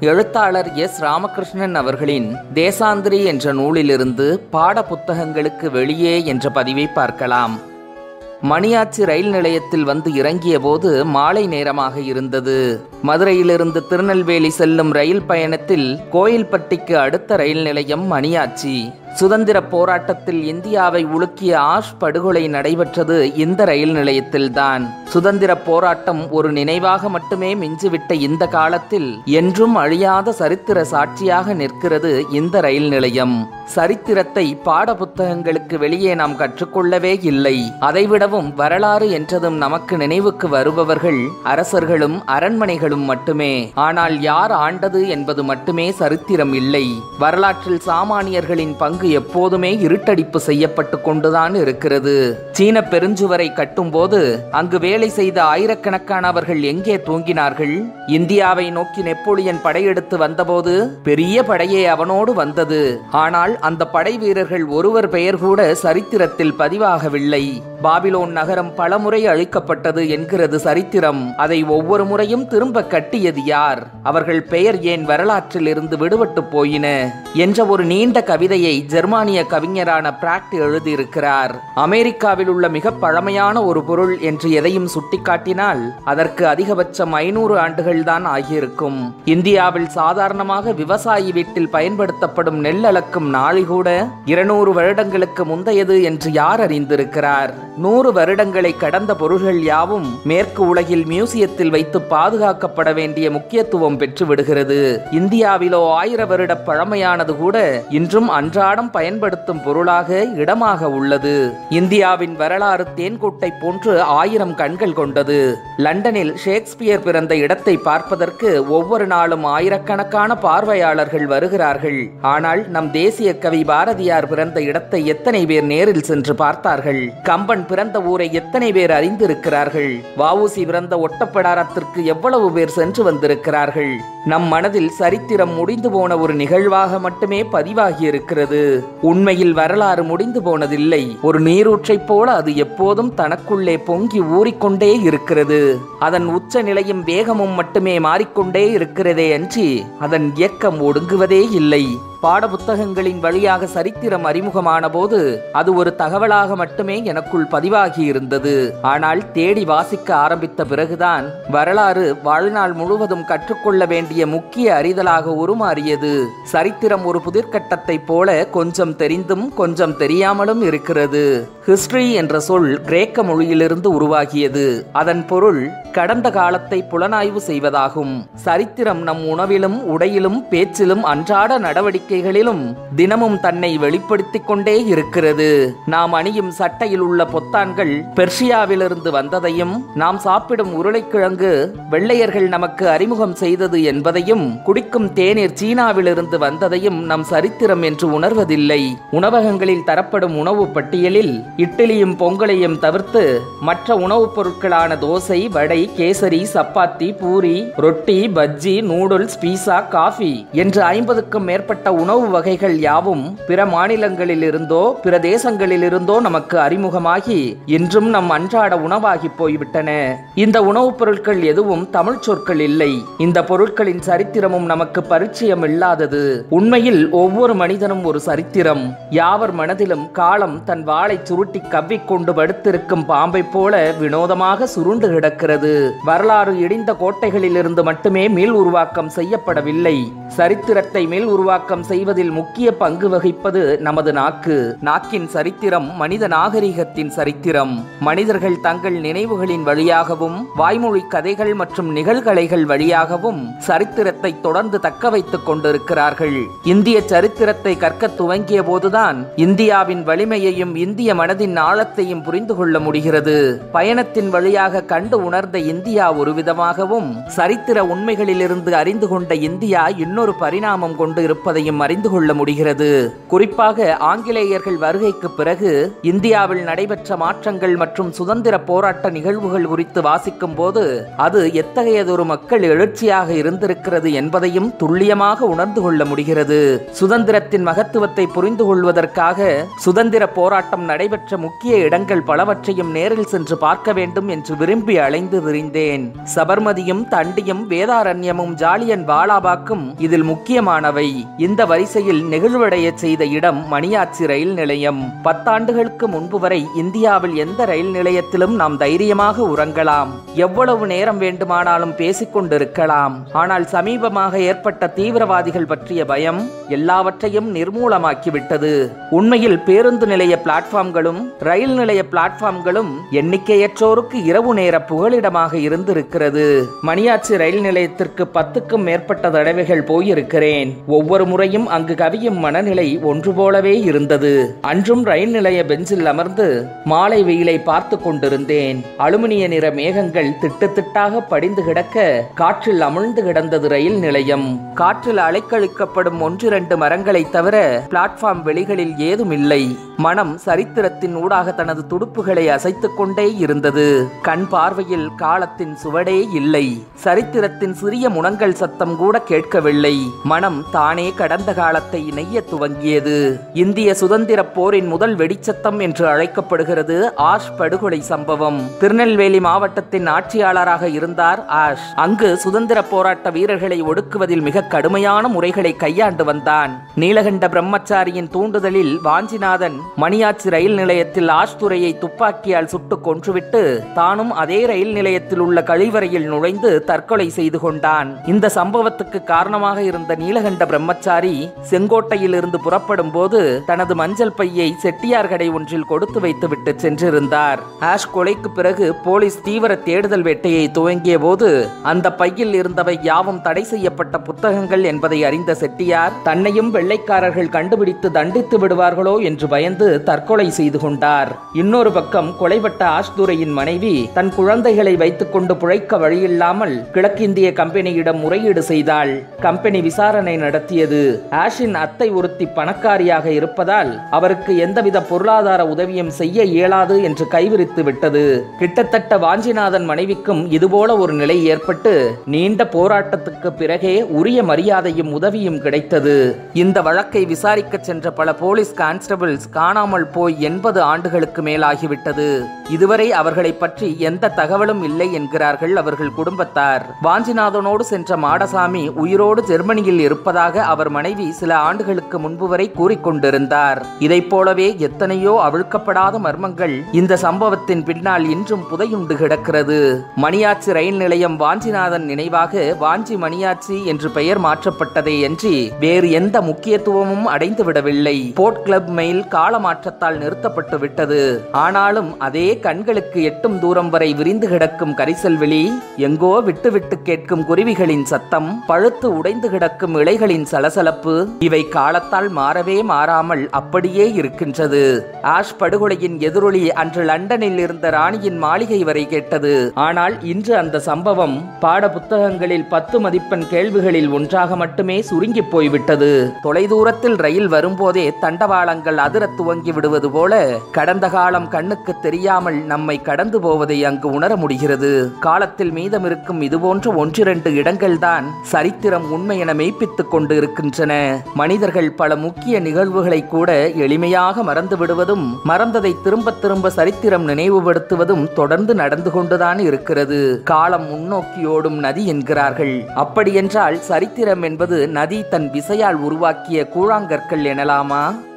எழுத்தாளர் எஸ் ராமகிருஷ்ணன் அவர்களின் தேசாந்திரி என்ற நூலிலிருந்து பாட புத்தகங்களுக்கு வெளியே என்ற பதிவை பார்க்கலாம் மணியாச்சி ரயில் நிலையத்தில் வந்து இறங்கிய போது மாலை நேரமாக இருந்தது மதுரையிலிருந்து திருநெல்வேலி செல்லும் ரயில் பயணத்தில் கோயில்பட்டிக்கு அடுத்த ரயில் நிலையம் மணியாச்சி சுதந்திர போராட்டத்தில் இந்தியாவை உலுக்கிய ஆஷ் படுகொலை நடைபெற்றது இந்த ரயில் நிலையத்தில்தான் சுதந்திர போராட்டம் ஒரு நினைவாக மட்டுமே மிஞ்சிவிட்ட இந்த காலத்தில் என்றும் அழியாத சரித்திர சாட்சியாக நிற்கிறது இந்த ரயில் நிலையம் சரித்திரத்தை பாட புத்தகங்களுக்கு வெளியே நாம் கற்றுக்கொள்ளவே இல்லை அதைவிடவும் வரலாறு என்றதும் நமக்கு நினைவுக்கு வருபவர்கள் அரசர்களும் அரண்மனைகளும் மட்டுமே ஆனால் யார் ஆண்டது என்பது மட்டுமே சரித்திரம் இல்லை வரலாற்றில் சாமானியர்களின் பங்கு எப்போதுமே இருட்டடிப்பு செய்யப்பட்டு கொண்டுதான் இருக்கிறது சீன பெருஞ்சுவரை கட்டும்போது அங்கு வேலை செய்த ஆயிரக்கணக்கானவர்கள் எங்கே தூங்கினார்கள் இந்தியாவை நோக்கி நெப்போலியன் படையெடுத்து வந்தபோது பெரிய படையே அவனோடு வந்தது ஆனால் அந்த படை வீரர்கள் ஒருவர் பெயர் கூட சரித்திரத்தில் பதிவாகவில்லை பாபிலோன் நகரம் பலமுறை அழிக்கப்பட்டது என்கிறது சரித்திரம் அதை ஒவ்வொரு முறையும் திரும்ப கட்டியது யார் அவர்கள் பெயர் ஏன் வரலாற்றில் இருந்து விடுபட்டு போயின என்ற ஒரு நீண்ட கவிதையை ஜெர்மானிய கவிஞரான பிராக்ட் எழுதியிருக்கிறார் அமெரிக்காவில் உள்ள மிக பழமையான ஒரு பொருள் என்று எதையும் சுட்டிக்காட்டினால் அதற்கு அதிகபட்சம் ஐநூறு ஆண்டுகள் தான் ஆகியிருக்கும் இந்தியாவில் சாதாரணமாக விவசாயி வீட்டில் பயன்படுத்தப்படும் நெல் அளக்கும் நாளி கூட இருநூறு வருடங்களுக்கு முந்தையது என்று யார் அறிந்திருக்கிறார் நூறு வருடங்களை கடந்த பொருள்கள் யாவும் மேற்கு உலகில் மியூசியத்தில் வைத்து பாதுகாக்கப்பட வேண்டிய முக்கியத்துவம் பெற்று விடுகிறது இந்தியாவிலோ ஆயிர வருட பழமையானது கூட இன்றும் அன்றாடம் பயன்படுத்தும் பொருளாக இடமாக உள்ளது இந்தியாவின் வரலாறு தேன்கூட்டை போன்று ஆயிரம் கண்கள் கொண்டது லண்டனில் ஷேக்ஸ்பியர் பிறந்த இடத்தை பார்ப்பதற்கு ஒவ்வொரு நாளும் ஆயிரக்கணக்கான பார்வையாளர்கள் வருகிறார்கள் ஆனால் நம் தேசிய கவி பாரதியார் பிறந்த இடத்தை எத்தனை பேர் நேரில் சென்று பார்த்தார்கள் கம்பன் பிறந்த ஊரை எத்தனை பேர் அறிந்திருக்கிறார்கள் வஉசி பிறந்த ஒட்டப்படாரத்திற்கு எவ்வளவு பேர் சென்று வந்திருக்கிறார்கள் நம் மனதில் சரித்திரம் முடிந்து போன ஒரு நிகழ்வாக மட்டுமே பதிவாகி இருக்கிறது உண்மையில் வரலாறு முடிந்து போனதில்லை ஒரு நீரூற்றைப் போல அது எப்போதும் தனக்குள்ளே பொங்கி ஊறிக்கொண்டே இருக்கிறது அதன் உச்ச நிலையும் வேகமும் மட்டுமே மாறிக்கொண்டே இருக்கிறதே அன்றி அதன் இயக்கம் ஒடுங்குவதே இல்லை பாடப்புத்தகங்களின் வழியாக சரித்திரம் அறிமுகமான போது அது ஒரு தகவலாக மட்டுமே எனக்குள் பதிவாகி இருந்தது ஆனால் தேடி வாசிக்க ஆரம்பித்த பிறகுதான் வரலாறு வாழ்நாள் முழுவதும் கற்றுக்கொள்ள வேண்டிய முக்கிய அறிதலாக உருமாறியது சரித்திரம் ஒரு புதிர்கட்டத்தை போல கொஞ்சம் தெரிந்தும் கொஞ்சம் தெரியாமலும் இருக்கிறது ஹிஸ்டரி என்ற சொல் கிரேக்க மொழியிலிருந்து உருவாகியது அதன் பொருள் கடந்த காலத்தை புலனாய்வு செய்வதாகும் சரித்திரம் நம் உணவிலும் உடையிலும் பேச்சிலும் அன்றாட நடவடிக்கைகளிலும் தினமும் தன்னை வெளிப்படுத்திக் கொண்டே இருக்கிறது நாம் அணியும் சட்டையில் உள்ள பொத்தான்கள் பெர்ஷியாவிலிருந்து வந்ததையும் நாம் சாப்பிடும் உருளைக்கிழங்கு வெள்ளையர்கள் நமக்கு அறிமுகம் செய்தது என்பதையும் குடிக்கும் தேநீர் சீனாவிலிருந்து வந்ததையும் நம் சரித்திரம் என்று உணர்வதில்லை உணவகங்களில் தரப்படும் உணவு பட்டியலில் இட்லியும் பொங்கலையும் தவிர்த்து மற்ற உணவுப் பொருட்களான தோசை வடை கேசரி சப்பாத்தி பூரி ரொட்டி பஜ்ஜி நூடுல்ஸ் பீஸா காஃபி என்று ஐம்பதுக்கும் மேற்பட்ட உணவு வகைகள் யாவும் பிற மாநிலங்களில் இருந்தோ பிற தேசங்களில் இருந்தோ நமக்கு அறிமுகமாகி இன்றும் நம் அன்றாட உணவாகி போய்விட்டன இந்த உணவுப் பொருட்கள் எதுவும் தமிழ் சொற்கள் இல்லை இந்த பொருட்களின் சரித்திரமும் நமக்கு பரிச்சயம் இல்லாதது உண்மையில் ஒவ்வொரு மனிதனும் ஒரு சரித்திரம் யாவர் மனதிலும் காலம் தன் வாளை சுருட்டி கவ்விக்கொண்டு படுத்திருக்கும் பாம்பை போல வினோதமாக சுருண்டு கிடக்கிறது வரலாறு இடிந்த கோட்டைகளிலிருந்து மட்டுமே மீள் உருவாக்கம் செய்யப்படவில்லை சரித்திரத்தை மேல் உருவாக்கம் செய்வதில் முக்கிய பங்கு வகிப்பது நமது நாக்கு நாக்கின் சரித்திரம் மனித நாகரிகத்தின் சரித்திரம் மனிதர்கள் தங்கள் நினைவுகளின் வழியாகவும் வாய்மொழி கதைகள் மற்றும் நிகழ்கலைகள் வழியாகவும் சரித்திரத்தை தொடர்ந்து தக்க வைத்துக் கொண்டிருக்கிறார்கள் இந்திய சரித்திரத்தை கற்க துவங்கிய போதுதான் இந்தியாவின் வலிமையையும் இந்திய மனதின் ஆழத்தையும் புரிந்து கொள்ள முடிகிறது பயணத்தின் வழியாக கண்டு உணர்ந்த இந்தியா ஒரு விதமாகவும் சரித்திர உண்மைகளிலிருந்து அறிந்து கொண்ட இந்தியா இன்னொரு பரிணாமம் கொண்டு இருப்பதையும் நாம் அறிந்து கொள்ள முடிகிறது குறிப்பாக ஆங்கிலேயர்கள் வருகைக்கு பிறகு இந்தியாவில் நடைபெற்ற மாற்றங்கள் மற்றும் சுதந்திர போராட்ட நிகழ்வுகள் குறித்து வாசிக்கும் போது அது எத்தகையதொரு மக்கள் எழுச்சியாக இருந்திருக்கிறது என்பதையும் துல்லியமாக உணர்ந்து கொள்ள முடிகிறது சுதந்திரத்தின் மகத்துவத்தை புரிந்து கொள்வதற்காக சுதந்திர போராட்டம் நடைபெற்ற முக்கிய இடங்கள் பலவற்றையும் நேரில் சென்று பார்க்க வேண்டும் என்று விரும்பி அலைந்து விரிந்தேன் சபர்மதியும் தண்டியும் வேதாரண்யமும் ஜாலியன் வாலாபாக்கும் இதில் முக்கியமானவை இந்த வரிசையில் நெகிழ்வடைய செய்த இடம் மணியாச்சி ரயில் நிலையம் பத்தாண்டுகளுக்கு முன்பு வரை இந்தியாவில் எந்த ரயில் நிலையத்திலும் நாம் தைரியமாக உறங்கலாம் எவ்வளவு நேரம் வேண்டுமானாலும் பேசிக் கொண்டிருக்கலாம் ஆனால் சமீபமாக ஏற்பட்ட தீவிரவாதிகள் பற்றிய பயம் எல்லாவற்றையும் நிர்மூலமாக்கிவிட்டது உண்மையில் பேருந்து நிலைய பிளாட்ஃபார்ம்களும் ரயில் நிலைய பிளாட்ஃபார்ம்களும் எண்ணிக்கையற்றோருக்கு இரவு நேர புகலிடமாக இருந்திருக்கிறது மணியாச்சி ரயில் நிலையத்திற்கு பத்துக்கும் மேற்பட்ட தடவைகள் போயிருக்கிறேன் ஒவ்வொரு முறையும் அங்கு கவியும் மனநிலை ஒன்று போலவே இருந்தது அன்றும் ரயில் நிலைய பெஞ்சில் அமர்ந்து மாலை வெயிலை பார்த்து கொண்டிருந்தேன் அலுமினிய நிற மேகங்கள் திட்டு திட்டாக படிந்து கிடக்க காற்றில் அமிழ்ந்து கிடந்தது ரயில் நிலையம் காற்றில் அலைக்கழிக்கப்படும் ஒன்றிரண்டு மரங்களை தவிர பிளாட்ஃபார்ம் வெளிகளில் ஏதும் இல்லை மனம் சரித்திரத்தின் ஊடாக தனது துடுப்புகளை அசைத்துக் கொண்டே இருந்தது கண் பார்வையில் காலத்தின் சுவடே இல்லை சரித்திரத்தின் சிறிய முனங்கள் சத்தம் கூட கேட்கவில்லை மனம் தானே கடந்த காலத்தை நெய்ய துவங்கியது இந்திய சுதந்திர போரின் முதல் வெடிச்சத்தம் என்று அழைக்கப்படுகிறது ஆஷ் படுகொலை சம்பவம் திருநெல்வேலி மாவட்டத்தின் ஆட்சியாளராக இருந்தார் ஆஷ் அங்கு சுதந்திர போராட்ட வீரர்களை ஒடுக்குவதில் மிக கடுமையான முறைகளை கையாண்டு வந்தான் நீலகண்ட பிரம்மச்சாரியின் தூண்டுதலில் வாஞ்சிநாதன் மணியாச்சி ரயில் நிலையத்தில் ஆஷ் துறையை துப்பாக்கியால் சுட்டு கொன்றுவிட்டு தானும் அதே ரயில் நிலையத்தில் உள்ள கழிவறையில் நுழைந்து தற்கொலை செய்து கொண்டான் இந்த சம்பவத்துக்கு காரணமாக இருந்த நீலகண்ட பிரம்மச்சாரி செங்கோட்டையில் இருந்து புறப்படும் போது தனது மஞ்சள் பையை செட்டியார் கடை ஒன்றில் கொடுத்து வைத்துவிட்டு சென்றிருந்தார் ஆஷ் கொலைக்கு பிறகு போலீஸ் தீவிர தேடுதல் வேட்டையை துவங்கிய போது அந்த பையில் இருந்தவை யாவும் தடை செய்யப்பட்ட புத்தகங்கள் என்பதை அறிந்த செட்டியார் தன்னையும் வெள்ளைக்காரர்கள் கண்டுபிடித்து தண்டித்து விடுவார்களோ என்று பயந்து தற்கொலை செய்து கொண்டார் இன்னொரு பக்கம் கொலைப்பட்ட ஆஷ்துரையின் மனைவி தன் குழந்தைகளை வைத்துக் கொண்டு பிழைக்க வழியில்லாமல் கிழக்கிந்திய கம்பெனியிடம் முறையீடு செய்தாள் கம்பெனி விசாரணை நடத்தியது ஆஷின் அத்தை ஒருத்தி பணக்காரியாக இருப்பதால் அவருக்கு எந்தவித பொருளாதார உதவியும் செய்ய இயலாது என்று கைவிரித்து விட்டது கிட்டத்தட்ட வாஞ்சிநாதன் மனைவிக்கும் இதுபோல ஒரு நிலை ஏற்பட்டு நீண்ட போராட்டத்துக்கு பிறகே உரிய மரியாதையும் உதவியும் கிடைத்தது இந்த வழக்கை விசாரிக்க சென்ற பல போலீஸ் கான்ஸ்டபிள்ஸ் காணாமல் போய் எண்பது ஆண்டுகளுக்கு மேலாகிவிட்டது இதுவரை அவர்களை பற்றி எந்த தகவலும் இல்லை என்கிறார்கள் அவர்கள் குடும்பத்தார் வாஞ்சிநாதனோடு சென்ற மாடசாமி உயிரோடு ஜெர்மனியில் இருப்பதாக அவர் மனைவி சில ஆண்டுகளுக்கு முன்பு வரை கூறிக்கொண்டிருந்தார் இதைப் போலவே எத்தனையோ அவிழ்க்கப்படாத மர்மங்கள் இந்த சம்பவத்தின் பின்னால் இன்றும் புதையுண்டு கிடக்கிறது மணியாச்சி ரயில் நிலையம் வாஞ்சிநாதன் நினைவாக வாஞ்சி மணியாச்சி என்று பெயர் மாற்றப்பட்டதே அன்றி வேறு எந்த முக்கியத்துவமும் அடைந்து விடவில்லை போர்ட் கிளப் மெயில் காலமாற்றத்தால் நிறுத்தப்பட்டு விட்டது ஆனாலும் அதே கண்களுக்கு எட்டும் தூரம் வரை விரிந்து கிடக்கும் கரிசல்வெளி எங்கோ விட்டு விட்டு கேட்கும் குருவிகளின் சத்தம் பழுத்து உடைந்து கிடக்கும் இலைகளின் சலசலப்பு இவை காலத்தால் மாறவே மாறாமல் அப்படியே இருக்கின்றது ஆஷ் படுகொலையின் எதிரொலி அன்று லண்டனில் இருந்த ராணியின் மாளிகை வரை கேட்டது ஆனால் இன்று அந்த சம்பவம் பாட புத்தகங்களில் பத்து மதிப்பெண் கேள்விகளில் ஒன்றாக மட்டுமே சுருங்கி போய்விட்டது தொலைதூரத்தில் ரயில் வரும்போதே தண்டவாளங்கள் அதிரத் துவங்கி விடுவது போல கடந்த காலம் கண்ணுக்கு தெரியாமல் நம்மை கடந்து போவதை அங்கு உணர முடிகிறது காலத்தில் மீதமிருக்கும் இதுபோன்ற ஒன்றிரண்டு இடங்கள்தான் சரித்திரம் உண்மை என மெய்ப்பித்துக் கொண்டு இருக்கின்றன மனிதர்கள் பல முக்கிய நிகழ்வுகளை கூட எளிமையாக மறந்து விடுவதும் மறந்ததை திரும்ப திரும்ப சரித்திரம் நினைவுபடுத்துவதும் தொடர்ந்து நடந்து கொண்டுதான் இருக்கிறது காலம் முன்னோக்கியோடும் நதி என்கிறார்கள் அப்படியென்றால் சரித்திரம் என்பது நதி தன் விசையால் உருவாக்கிய கூழாங்கற்கள் எனலாமா